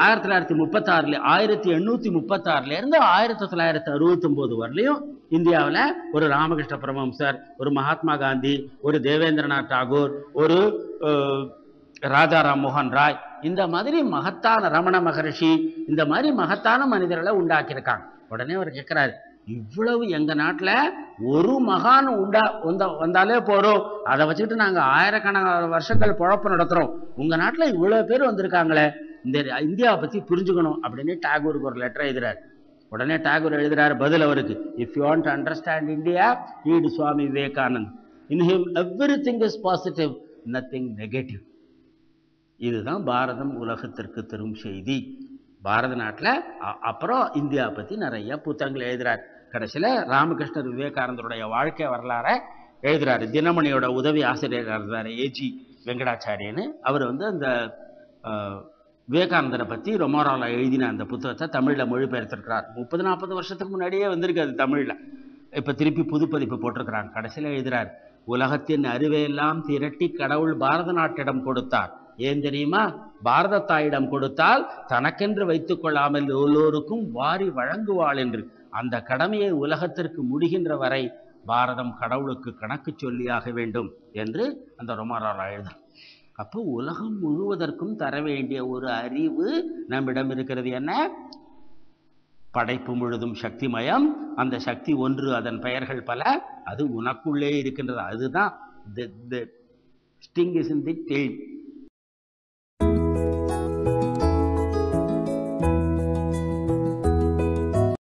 ஆயிரத்தி தொள்ளாயிரத்தி முப்பத்தாறுல ஆயிரத்தி எண்ணூத்தி முப்பத்தாறுல இருந்து ஆயிரத்தி தொள்ளாயிரத்தி அறுபத்தி ஒன்பது வரலையும் இந்தியாவில் ஒரு ராமகிருஷ்ண பரமஹம்சர் ஒரு மகாத்மா காந்தி ஒரு தேவேந்திரநாத் டாகூர் ஒரு அஹ், ராஜாராம் மோகன் ராய் இந்த மாதிரி மகத்தான ரமண மகரிஷி இந்த மாதிரி மகத்தான மனிதர்களை உண்டாக்கியிருக்காங்க உடனே அவர் கேட்கிறாரு இவ்வளவு எங்க நாட்டுல ஒரு மகான் உண்டா வந்த வந்தாலே போறோம் அதை வச்சுக்கிட்டு நாங்க ஆயிரக்கணக்கான வருஷங்கள் பொழப்பு நடத்துறோம் உங்க நாட்டுல இவ்வளவு பேர் வந்திருக்காங்களே இந்த இந்தியாவை பத்தி புரிஞ்சுக்கணும் அப்படின்னு டாகூருக்கு ஒரு லெட்டர் எழுதுறாரு உடனே டாகூர் எழுதுறாரு பதில் அவருக்கு if you want to understand India read Swami Vivekanand in him everything is positive nothing negative இதுதான் பாரதம் உலகத்திற்கு தரும் செய்தி பாரத நாட்டில் அப்புறம் இந்தியா பற்றி நிறைய புத்தகங்கள் எழுதுறார் கடைசியில் ராமகிருஷ்ணர் விவேகானந்தருடைய வாழ்க்கை வரலாற எழுதுறாரு தினமணியோட உதவி ஆசிரியராக இருந்தார் ஏஜி வெங்கடாச்சாரியன்னு அவர் வந்து அந்த அஹ், விவேகானந்தரை பற்றி ரொமாராவில் எழுதின அந்த புத்தகத்தை தமிழில் மொழிபெயர்த்திருக்கிறார் முப்பது நாற்பது வருஷத்துக்கு முன்னாடியே வந்திருக்கு அது தமிழில் இப்போ திருப்பி புதுப்பதிப்பு போட்டிருக்கிறாங்க கடைசியில் எழுதுறார் உலகத்தின் அறிவையெல்லாம் திரட்டி கடவுள் பாரத நாட்டிடம் கொடுத்தார் ஏன் தெரியுமா பாரத தாயிடம் கொடுத்தால் தனக்கென்று வைத்துக் கொள்ளாமல் எல்லோருக்கும் வாரி வழங்குவாள் என்று அந்த கடமையை உலகத்திற்கு முடிகின்ற வரை பாரதம் கடவுளுக்கு கணக்கு சொல்லியாக வேண்டும் என்று அந்த ரொமாராரா எழுதும் அப்போ உலகம் முழுவதற்கும் தர வேண்டிய ஒரு அறிவு நம்மிடம் இருக்கிறது என்ன படைப்பு முழுதும் சக்திமயம் அந்த சக்தி ஒன்று அதன் பெயர்கள் பல அது உனக்குள்ளே இருக்கின்றது அதுதான் sting is in the tail